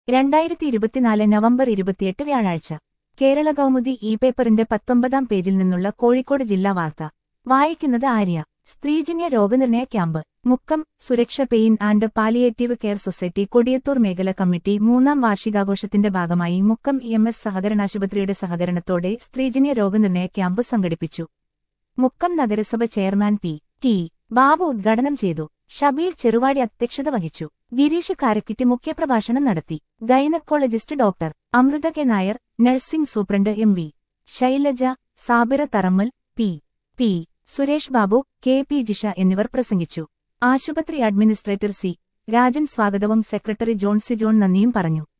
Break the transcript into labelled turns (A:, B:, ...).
A: രണ്ടായിരത്തി ഇരുപത്തിനാല് നവംബർ ഇരുപത്തിയെട്ട് വ്യാഴാഴ്ച കേരള കൗമുദി ഇ പേപ്പറിന്റെ പത്തൊമ്പതാം പേജിൽ നിന്നുള്ള കോഴിക്കോട് ജില്ലാ വാർത്ത വായിക്കുന്നത് ആര്യ സ്ത്രീജന്യ രോഗനിർണയ ക്യാമ്പ് മുക്കം സുരക്ഷ pain and palliative care society Kodiyathur മേഖല കമ്മിറ്റി മൂന്നാം വാർഷികാഘോഷത്തിന്റെ ഭാഗമായി മുക്കം ഇ എം എസ് സഹകരണാശുപത്രിയുടെ സഹകരണത്തോടെ സ്ത്രീജന്യ രോഗനിർണയ ക്യാമ്പ് സംഘടിപ്പിച്ചു മുക്കം നഗരസഭ ചെയർമാൻ പി ടി ബാബു ഉദ്ഘാടനം ചെയ്തു ഷബീർ ചെറുവാടി അധ്യക്ഷത വഹിച്ചു ഗിരീഷ് കാരക്കിറ്റ് മുഖ്യപ്രഭാഷണം നടത്തി gynaecologist doctor Amritha K Nair nursing superintendent M V Shailaja Sabira Tharammal P P Suresh Babu K P Jisha എന്നിവർ പ്രസംഗിച്ചു ആശുപത്രി അഡ്മിനിസ്ട്രേറ്റർ സി രാജൻ സ്വാഗതവും സെക്രട്ടറി ജോൺസി ജോൺ നന്ദിയും പറഞ്ഞു